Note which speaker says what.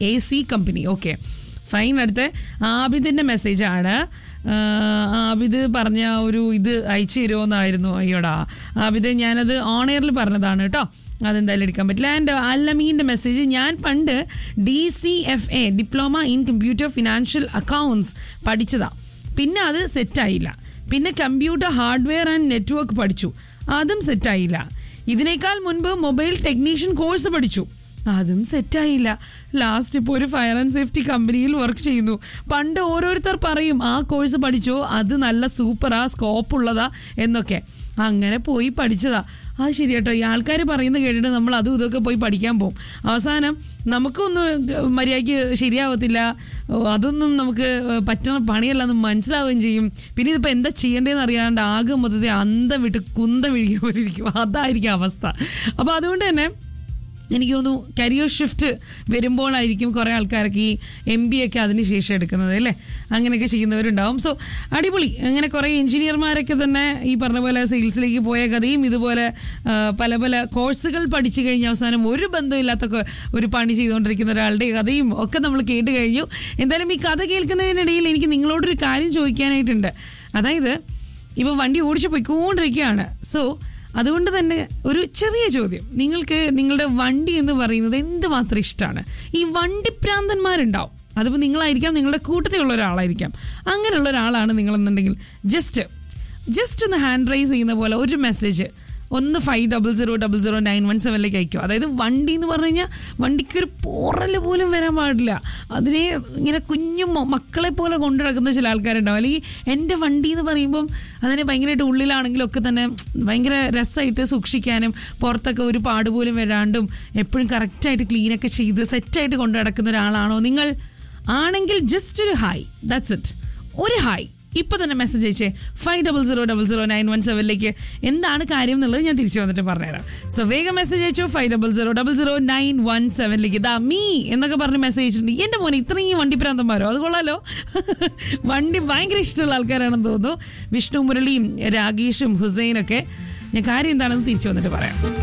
Speaker 1: A C company okay fine അടുത്ത ആബിദിൻ്റെ മെസ്സേജാണ് ആബിദ് പറഞ്ഞ ഒരു ഇത് അയച്ചു തരുമോന്നായിരുന്നു അയ്യോടാ ആബിദ് ഞാനത് ഓൺ എയറിൽ പറഞ്ഞതാണ് കേട്ടോ അതെന്തായാലും എടുക്കാൻ പറ്റില്ല ആൻഡ് അല്ലമീൻ്റെ മെസ്സേജ് ഞാൻ പണ്ട് D C F A diploma in computer financial accounts പഠിച്ചതാ പിന്നെ അത് സെറ്റായില്ല പിന്നെ കമ്പ്യൂട്ടർ ഹാർഡ്വെയർ ആൻഡ് നെറ്റ്വർക്ക് പഠിച്ചു അതും സെറ്റായില്ല ഇതിനേക്കാൾ മുൻപ് മൊബൈൽ ടെക്നീഷ്യൻ കോഴ്സ് പഠിച്ചു അതും സെറ്റായില്ല ലാസ്റ്റ് ഇപ്പോൾ ഒരു ഫയർ ആൻഡ് സേഫ്റ്റി കമ്പനിയിൽ വർക്ക് ചെയ്യുന്നു പണ്ട് ഓരോരുത്തർ പറയും ആ കോഴ്സ് പഠിച്ചോ അത് നല്ല സൂപ്പറാ സ്കോപ്പ് ഉള്ളതാ എന്നൊക്കെ അങ്ങനെ പോയി പഠിച്ചതാ അത് ശരി കേട്ടോ ഈ ആൾക്കാർ പറയുന്നത് കേട്ടിട്ട് നമ്മൾ അതും ഇതൊക്കെ പോയി പഠിക്കാൻ പോകും അവസാനം നമുക്കൊന്നും മര്യാദയ്ക്ക് ശരിയാവത്തില്ല ഓ, അതൊന്നും നമുക്ക് പറ്റുന്ന പണിയല്ലെന്ന് മനസ്സിലാവുകയും ചെയ്യും പിന്നെ ഇതിപ്പോൾ എന്താ ചെയ്യേണ്ടതെന്ന് അറിയാണ്ട് ആകെ മൊത്തത്തിൽ അന്തം വിട്ട് കുന്തം വിഴുകിയ പോലെ ഇരിക്കും അതായിരിക്കും അവസ്ഥ അപ്പോൾ അതുകൊണ്ട് തന്നെ എനിക്ക് തോന്നുന്നു കരിയർ ഷിഫ്റ്റ് വരുമ്പോഴായിരിക്കും കുറേ ആൾക്കാർക്ക് ഈ എം ബി ഒക്കെ അതിന് ശേഷം എടുക്കുന്നത് അല്ലേ അങ്ങനെയൊക്കെ ചെയ്യുന്നവരുണ്ടാവും സോ അടിപൊളി അങ്ങനെ കുറേ എഞ്ചിനീയർമാരൊക്കെ തന്നെ ഈ പറഞ്ഞ പോലെ സെയിൽസിലേക്ക് പോയ കഥയും ഇതുപോലെ ആ, പല പല കോഴ്സുകൾ പഠിച്ചു കഴിഞ്ഞ അവസാനം ഒരു ബന്ധമില്ലാത്ത കൊ- ഒരു പണി ചെയ്തുകൊണ്ടിരിക്കുന്ന ഒരാളുടെ കഥയും ഒക്കെ നമ്മൾ കേട്ട് കഴിഞ്ഞു എന്തായാലും ഈ കഥ കേൾക്കുന്നതിനിടയിൽ എനിക്ക് നിങ്ങളോടൊരു കാര്യം ചോദിക്കാനായിട്ടുണ്ട് അതായത് ഇപ്പോൾ വണ്ടി ഓടിച്ചു പോയിക്കൊണ്ടിരിക്കുകയാണ് സോ അതുകൊണ്ട് തന്നെ ഒരു ചെറിയ ചോദ്യം നിങ്ങൾക്ക് നിങ്ങളുടെ വണ്ടി എന്ന് പറയുന്നത് എന്തുമാത്രം ഇഷ്ടമാണ് ഈ വണ്ടിപ്രാന്തന്മാരുണ്ടാവും അതിപ്പോൾ നിങ്ങളായിരിക്കാം നിങ്ങളുടെ കൂട്ടത്തിലുള്ള ഒരാളായിരിക്കാം അങ്ങനെയുള്ള ഒരാളാണ് നിങ്ങളെന്നുണ്ടെങ്കിൽ ജസ്റ്റ് ജസ്റ്റ് ഒന്ന് ഹാൻഡ് റൈസ് ചെയ്യുന്ന പോലെ ഒരു മെസ്സേജ് ഒന്ന് five double zero double zero nine one സെവനിലേക്ക് അയക്കും അതായത് വണ്ടി എന്ന് പറഞ്ഞു കഴിഞ്ഞാൽ വണ്ടിക്ക് ഒരു പോറൽ പോലും വരാൻ പാടില്ല അതിനെ ഇങ്ങനെ കുഞ്ഞു മ- മക്കളെ പോലെ കൊണ്ടു നടക്കുന്ന ചില ആൾക്കാരുണ്ടാവും അല്ലെങ്കിൽ എൻ്റെ വണ്ടി എന്ന് പറയുമ്പം അതിനെ ഭയങ്കരമായിട്ട് ഉള്ളിലാണെങ്കിലും ഒക്കെ തന്നെ ഭയങ്കര രസമായിട്ട് സൂക്ഷിക്കാനും പുറത്തൊക്കെ ഒരു പാട് പോലും വരാണ്ടും എപ്പോഴും കറക്റ്റായിട്ട് ക്ലീനൊക്കെ ചെയ്ത് സെറ്റായിട്ട് കൊണ്ടു നടക്കുന്ന ഒരാളാണോ നിങ്ങൾ ആണെങ്കിൽ ജസ്റ്റ് ഒരു ഹായ് ദാറ്റ്സ് ഇറ്റ് ഒരു ഹായ് ഇപ്പൊ തന്നെ മെസ്സേജ് അയച്ചേ five double zero double zero nine one സെവനിലേക്ക് എന്താണ് കാര്യം എന്നുള്ളത് ഞാൻ തിരിച്ചു വന്നിട്ട് പറഞ്ഞുതരാം സോ വേഗം മെസ്സേജ് അയച്ചു five double zero double zero nine one സെവനിലേക്ക് ഇതാ മീ എന്നൊക്കെ പറഞ്ഞ് മെസ്സേജ് അയച്ചിട്ടുണ്ട് എന്റെ മോനെ ഇത്രയും വണ്ടി പ്രാന്തന്മാരോ അത് കൊള്ളാലോ വണ്ടി ഭയങ്കര ഇഷ്ടമുള്ള ആൾക്കാരാണെന്ന് തോന്നുന്നു വിഷ്ണു മുരളിയും രാഗേഷും ഹുസൈനൊക്കെ ഞാൻ കാര്യം എന്താണെന്ന് തിരിച്ചു വന്നിട്ട് പറയാം